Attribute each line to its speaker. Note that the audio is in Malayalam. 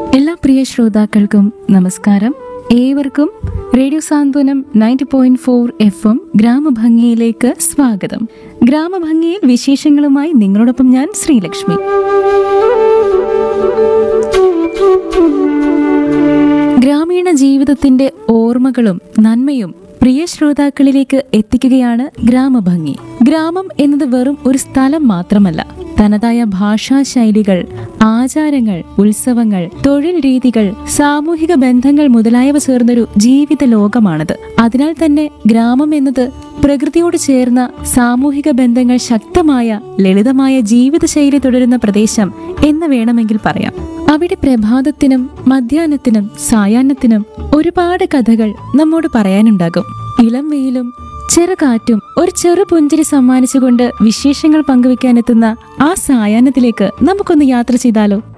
Speaker 1: എല്ലാ പ്രിയ ശ്രോതാക്കൾക്കും നമസ്കാരം ഏവർക്കും radio Santhwanam ninety point four FM എം ഗ്രാമഭംഗിയിലേക്ക് സ്വാഗതം ഗ്രാമഭംഗിയിൽ വിശേഷങ്ങളുമായി നിങ്ങളോടൊപ്പം ഞാൻ ശ്രീലക്ഷ്മി ഗ്രാമീണ ജീവിതത്തിന്റെ ഓർമ്മകളും നന്മയും പ്രിയ ശ്രോതാക്കളിലേക്ക് എത്തിക്കുകയാണ് ഗ്രാമഭംഗി ഗ്രാമം എന്നത് വെറും ഒരു സ്ഥലം മാത്രമല്ല തനതായ ഭാഷാ ശൈലികൾ ആചാരങ്ങൾ ഉത്സവങ്ങൾ തൊഴിൽ രീതികൾ സാമൂഹിക ബന്ധങ്ങൾ മുതലായവ ചേർന്നൊരു ജീവിത ലോകമാണത് അതിനാൽ തന്നെ ഗ്രാമം എന്നത് പ്രകൃതിയോട് ചേർന്ന സാമൂഹിക ബന്ധങ്ങൾ ശക്തമായ ലളിതമായ ജീവിതശൈലി തുടരുന്ന പ്രദേശം എന്ന് വേണമെങ്കിൽ പറയാം അവിടെ പ്രഭാതത്തിനും മധ്യാഹ്നത്തിനും സായാഹ്നത്തിനും ഒരുപാട് കഥകൾ നമ്മോട് പറയാനുണ്ടാകും ഇളം വെയിലും ചെറുകാറ്റും ഒരു ചെറു പുഞ്ചിരി സമ്മാനിച്ചുകൊണ്ട് വിശേഷങ്ങൾ പങ്കുവെക്കാനെത്തുന്ന ആ സായാഹ്നത്തിലേക്ക് നമുക്കൊന്ന് യാത്ര ചെയ്താലോ